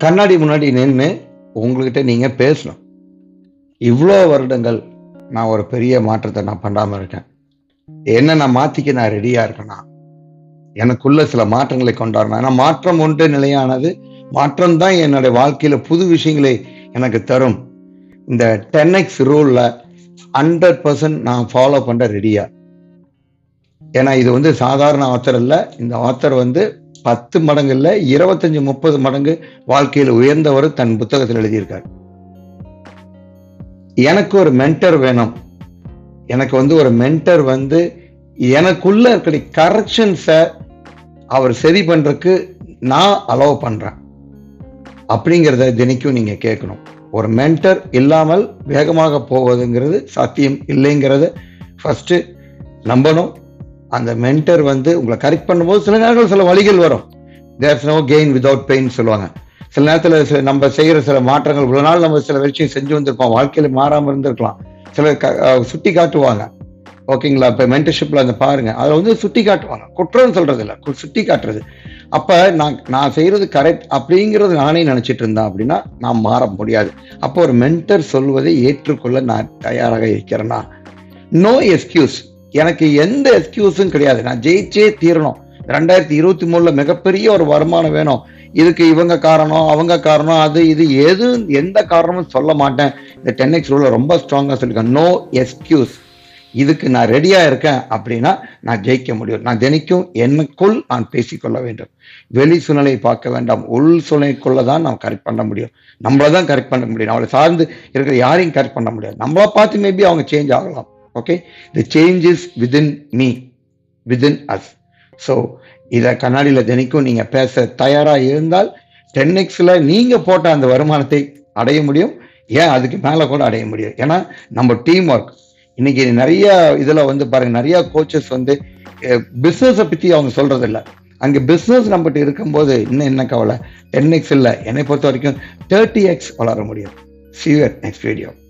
கண்ணாடி முன்னாடி நின்று உங்கள்கிட்ட நீங்கள் பேசணும் இவ்வளோ வருடங்கள் நான் ஒரு பெரிய மாற்றத்தை நான் பண்ணாமல் இருக்கேன் என்ன நான் மாற்றிக்க நான் ரெடியாக இருக்கேனா எனக்குள்ள சில மாற்றங்களை கொண்டாடணும் ஏன்னா மாற்றம் ஒன்று நிலையானது மாற்றம் தான் என்னுடைய வாழ்க்கையில புது விஷயங்களை எனக்கு தரும் இந்த டென் எக்ஸ் ரூல்ல ஹண்ட்ரட் பர்சன்ட் நான் ஃபாலோ பண்ண ரெடியா ஏன்னா இது வந்து சாதாரண ஆத்தர் இல்லை இந்த ஆத்தர் வந்து பத்து மடங்கு இல்லை இருபத்தஞ்சு முப்பது மடங்கு வாழ்க்கையில் உயர்ந்தவர் தன் புத்தகத்தில் எழுதியிருக்கார் எனக்கு ஒரு மென்டர் வேணும் எனக்கு வந்து ஒரு மென்டர் வந்து எனக்குள்ள இருக்கிற கரெக்ஷன்ஸை அவர் சரி பண்றதுக்கு நான் அலோவ் பண்றேன் அப்படிங்கிறத தினைக்கும் நீங்க கேட்கணும் ஒரு மென்டர் இல்லாமல் வேகமாக போவதுங்கிறது சாத்தியம் இல்லைங்கிறத ஃபர்ஸ்ட் நம்பணும் அந்த மென்டர் வந்து உங்களை கரெக்ட் பண்ணும்போது சில நேரங்கள் சில வழிகள் வரும் there's no gain without pain சொல்லுவாங்க சில நேரத்தில் சில நம்ம செய்கிற சில மாற்றங்கள் இவ்வளோ நாள் நம்ம சில விஷயம் செஞ்சு வந்திருப்போம் வாழ்க்கையில் மாறாமல் இருந்திருக்கலாம் சிலர் க- அஹ் சுட்டி காட்டுவாங்க ஓகேங்களா இப்போ மென்டர்ஷிப்பில் அந்த பாருங்க அதில் வந்து சுட்டி காட்டுவாங்க குற்றம் சொல்றது இல்லை கு- சுட்டி காட்டுறது அப்போ நான் நான் செய்கிறது கரெக்ட் அப்படிங்கிறது நானே நினச்சிட்டு இருந்தேன் அப்படின்னா நான் மாற முடியாது அப்போ ஒரு மென்டர் சொல்வதை ஏற்றுக்கொள்ள நான் தயாராக இருக்கிறேன்னா நோ எஸ்கியூஸ் எனக்கு எந்த எஸ்கியூஸும் கிடையாது நான் ஜெயிச்சே தீரணும் ரெண்டாயிரத்தி இருபத்தி மூணுல மிகப்பெரிய ஒரு வருமானம் வேணும் இதுக்கு இவங்க காரணம் அவங்க காரணம் அது இது எது எந்த காரணமும் சொல்ல மாட்டேன் இந்த டென் எக்ஸ் ரூல ரொம்ப ஸ்ட்ராங்கா சொல்லியிருக்கேன் நோ எஸ்கியூஸ் இதுக்கு நான் ரெடியா இருக்கேன் அப்படின்னா நான் ஜெயிக்க முடியும் நான் தினைக்கும் எனக்குள் நான் பேசிக்கொள்ள வேண்டும் வெளி சூழ்நிலையை பார்க்க வேண்டாம் உள் சூழ்நிலைக்குள்ள தான் நாம் கரெக்ட் பண்ண முடியும் நம்மள தான் கரெக்ட் பண்ண முடியும் அவளை சார்ந்து இருக்கிற யாரையும் கரெக்ட் பண்ண முடியாது நம்மள பார்த்து மேபி அவங்க சேஞ்ச் ஆகலாம் okay the change is within me within us so இதை கண்ணாடியில் தினைக்கும் நீங்கள் பேச தயாராக இருந்தால் டென் எக்ஸில் நீங்கள் போட்ட அந்த வருமானத்தை அடைய முடியும் ஏன் அதுக்கு மேலே கூட அடைய முடியும் ஏன்னா நம்ம டீம் ஒர்க் இன்னைக்கு நிறைய இதில் வந்து பாருங்க நிறைய கோச்சஸ் வந்து பிஸ்னஸை பற்றி அவங்க சொல்றது இல்ல அங்கே பிஸ்னஸ் நம்மகிட்ட இருக்கும்போது இன்னும் என்ன கவலை டென் எக்ஸ் இல்லை என்னை பொறுத்த வரைக்கும் தேர்ட்டி எக்ஸ் வளர முடியும் சிவர் நெக்ஸ்ட் வீடியோ